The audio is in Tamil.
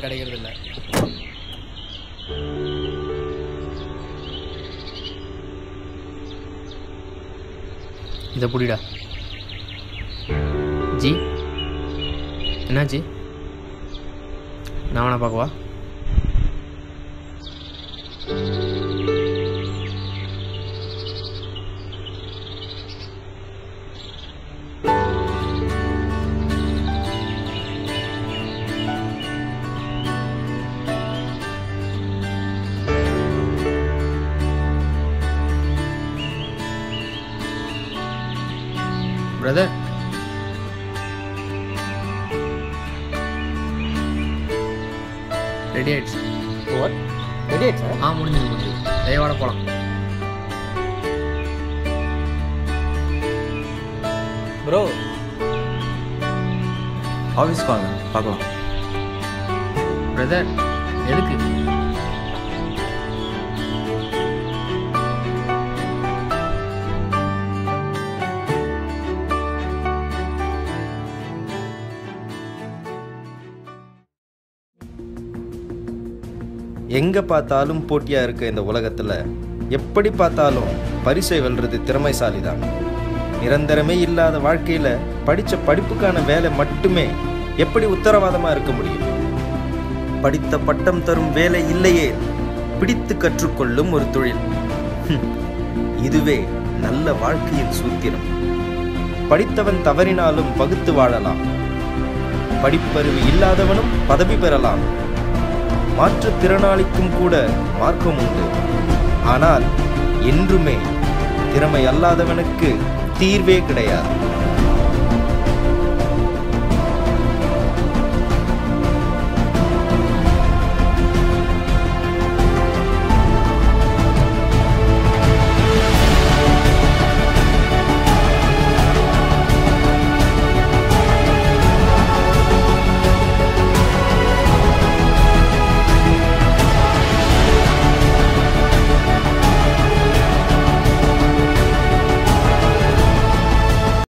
யாருக்கும் கிடைக்கிறது இல்ல இதை புடிடா ஜி என்னாச்சு நான் வேணா பார்க்கவா பிரதர் ரெடி ஆயிடுச்சு வாட் ரெடி ஆயிடுச்சா ஆ முடிஞ்சது முடிஞ்சது தயவோட போகலாம் ப்ரோ ஆஃபீஸ்க்கு வாங்க பார்க்கலாம் பிரதர் எதுக்கு எங்கே பார்த்தாலும் போட்டியாக இருக்க இந்த உலகத்தில் எப்படி பார்த்தாலும் பரிசை வெல்றது திறமைசாலி தான் நிரந்தரமே இல்லாத வாழ்க்கையில் படித்த படிப்புக்கான வேலை மட்டுமே எப்படி உத்தரவாதமாக இருக்க முடியும் படித்த பட்டம் தரும் வேலை இல்லையே பிடித்து கற்றுக்கொள்ளும் ஒரு தொழில் ஹம், இதுவே நல்ல வாழ்க்கையின் சூத்திரம் படித்தவன் தவறினாலும் பகுத்து வாழலாம் படிப்பறிவு இல்லாதவனும் பதவி பெறலாம் மாற்றுத்திறனாளிக்கும் கூட மார்க்கம் உண்டு ஆனால் என்றுமே திறமை அல்லாதவனுக்கு தீர்வே கிடையாது